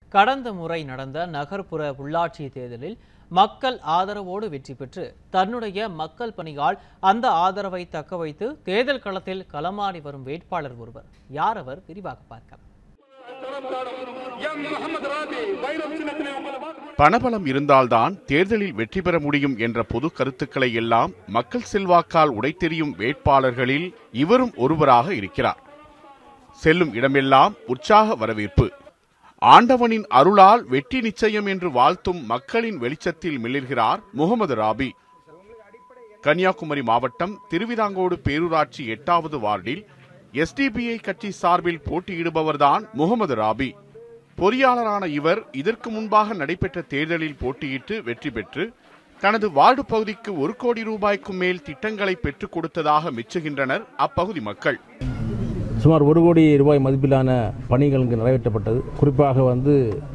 கடந்த முறை நடந்த நகர்ப்புற உள்ளாட்சி தேர்தலில் மக்கள் ஆதரவோடு வெற்றி பெற்று தன்னுடைய மக்கள் பணியால் அந்த ஆதரவை தக்க வைத்து தேர்தல் களத்தில் களமாடி வரும் வேட்பாளர் ஒருவர் யார் அவர் விரிவாக பார்க்கலாம் பணபலம் இருந்தால்தான் தேர்தலில் வெற்றி பெற முடியும் என்ற பொது கருத்துக்களை எல்லாம் மக்கள் செல்வாக்கால் உடைத்தெறியும் வேட்பாளர்களில் இவரும் ஒருவராக இருக்கிறார் செல்லும் இடமெல்லாம் உற்சாக வரவேற்பு ஆண்டவனின் அருளால் வெற்றி நிச்சயம் என்று வாழ்த்தும் மக்களின் வெளிச்சத்தில் மிளிர்கிறார் முகமது ராபி கன்னியாகுமரி மாவட்டம் திருவிதாங்கோடு பேரூராட்சி எட்டாவது வார்டில் எஸ்டிபிஐ கட்சி சார்பில் போட்டியிடுபவர்தான் முகமது ராபி பொறியாளரான இவர் இதற்கு முன்பாக நடைபெற்ற தேர்தலில் போட்டியிட்டு வெற்றி பெற்று தனது வார்டு பகுதிக்கு ஒரு கோடி ரூபாய்க்கும் மேல் திட்டங்களை பெற்றுக் கொடுத்ததாக மெச்சுகின்றனர் அப்பகுதி மக்கள் சுமார் ஒரு கோடி ரூபாய் மதிப்பிலான பணிகள் இங்கு நிறைவேற்றப்பட்டது குறிப்பாக வந்து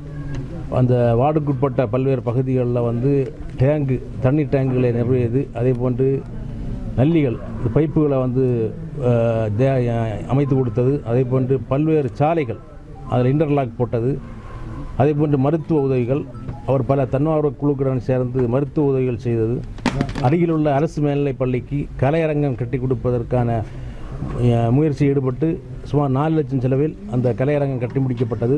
அந்த வார்டுக்குட்பட்ட பல்வேறு பகுதிகளில் வந்து டேங்கு தண்ணீர் டேங்குகளை நிறுவியது அதே போன்று நல்லிகள் இந்த பைப்புகளை வந்து அஹ், தே- அமைத்து கொடுத்தது அதே போன்று பல்வேறு சாலைகள் அதில் இன்டர்லாக் போட்டது அதே போன்று மருத்துவ உதவிகள் அவர் பல தன்னார்வ குழுக்களுடன் சேர்ந்து மருத்துவ உதவிகள் செய்தது அருகில் உள்ள அரசு மேல்நிலைப் பள்ளிக்கு கலையரங்கம் கட்டி கொடுப்பதற்கான அஹ், முயற்சியில் ஈடுபட்டு சுமார் நாலு லட்சம் செலவில் அந்த கலையரங்கம் கட்டி முடிக்கப்பட்டது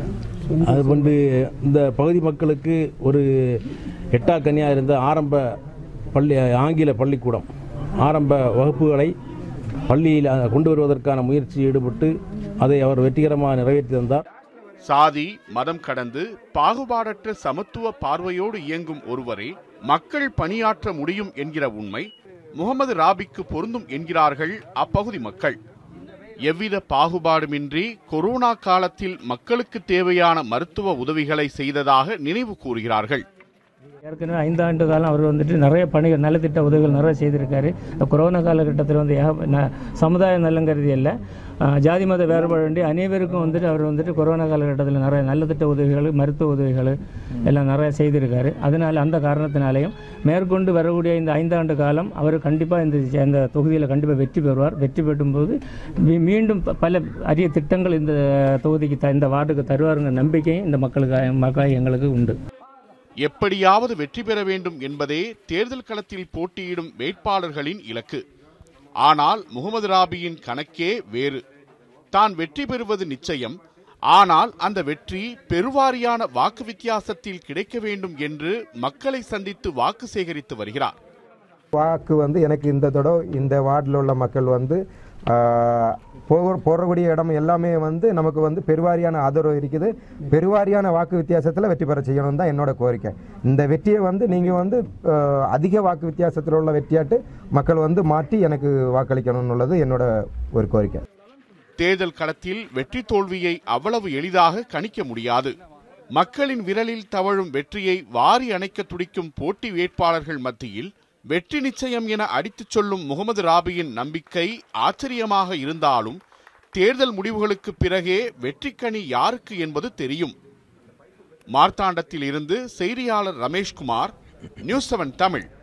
அது போன்று இந்த பகுதி மக்களுக்கு ஒரு எட்டா கனியாக இருந்த ஆரம்ப பள்ளி ஆங்கில பள்ளிக்கூடம் ஆரம்ப வகுப்புகளை பள்ளியில் கொண்டு வருவதற்கான முயற்சியில் ஈடுபட்டு அதை அவர் வெற்றிகரமாக நிறைவேற்றி தந்தார் சாதி மதம் கடந்து பாகுபாடற்ற சமத்துவ பார்வையோடு இயங்கும் ஒருவரே மக்கள் பணியாற்ற முடியும் என்கிற உண்மை முகமது ராபிக்கு பொருந்தும் என்கிறார்கள் அப்பகுதி மக்கள் எவ்வித பாகுபாடுமின்றி கொரோனா காலத்தில் மக்களுக்கு தேவையான மருத்துவ உதவிகளை செய்ததாக நினைவு கூறுகிறார்கள் ஏற்கனவே ஐந்தாண்டு காலம் அவர் வந்துட்டு நிறைய பணிகள் நலத்திட்ட உதவிகள் நிறைய செய்திருக்காரு இந்த கொரோனா காலகட்டத்தில் வந்து ஏக- ந- சமுதாய நலம் கருதி அல்ல ஆஹ், ஜாதி மத வேறுபாடு வேண்டி அனைவருக்கும் வந்துட்டு அவர் வந்துட்டு கொரோனா காலகட்டத்தில் நிறைய நலத்திட்ட உதவிகள் மருத்துவ உதவிகள் எல்லாம் நிறைய செய்திருக்காரு அதனால அந்த காரணத்தினாலையும் மேற்கொண்டு வரக்கூடிய இந்த ஐந்தாண்டு காலம் அவர் கண்டிப்பாக இந்த இந்த தொகுதியில் கண்டிப்பாக வெற்றி பெறுவார் வெற்றி பெறும்போது மீ- மீண்டும் ப- பல அரிய திட்டங்கள் இந்த தொகுதிக்கு த இந்த வார்டுக்கு தருவாருங்கிற நம்பிக்கையும் இந்த மக்களுக்கு மக்கள் எங்களுக்கு உண்டு எப்படியாவது வெற்றி பெற வேண்டும் என்பதே தேர்தல் களத்தில் போட்டியிடும் வேட்பாளர்களின் இலக்கு ஆனால் முகமது ராபியின் கணக்கே வேறு தான் வெற்றி பெறுவது நிச்சயம் ஆனால் அந்த வெற்றி பெருவாரியான வாக்கு வித்தியாசத்தில் கிடைக்க வேண்டும் என்று மக்களை சந்தித்து வாக்கு சேகரித்து வருகிறார் வாக்கு வந்து எனக்கு இந்த தடவை இந்த வார்டில் உள்ள மக்கள் வந்து ஆஹ், போக போகக்கூடிய இடம் எல்லாமே வந்து நமக்கு வந்து பெருவாரியான ஆதரவு இருக்குது பெருவாரியான வாக்கு வித்தியாசத்தில் வெற்றி பெற செய்யணும் தான் என்னோட கோரிக்கை இந்த வெற்றியை வந்து நீங்கள் வந்து ஆஹ், அதிக வாக்கு வித்தியாசத்தில் உள்ள வெற்றியாட்டு மக்கள் வந்து மாற்றி எனக்கு வாக்களிக்கணும்னு உள்ளது என்னோட ஒரு கோரிக்கை தேர்தல் களத்தில் வெற்றி தோல்வியை அவ்வளவு எளிதாக கணிக்க முடியாது மக்களின் விரலில் தவழும் வெற்றியை வாரி அணைக்க துடிக்கும் போட்டி வேட்பாளர்கள் மத்தியில் வெற்றி நிச்சயம் என அடித்துச் சொல்லும் முகமது ராபியின் நம்பிக்கை ஆச்சரியமாக இருந்தாலும் தேர்தல் முடிவுகளுக்கு பிறகே வெற்றிக்கனி யாருக்கு என்பது தெரியும் மார்த்தாண்டத்தில் இருந்து செய்தியாளர் ரமேஷ்குமார் நியூஸ் செவன் தமிழ்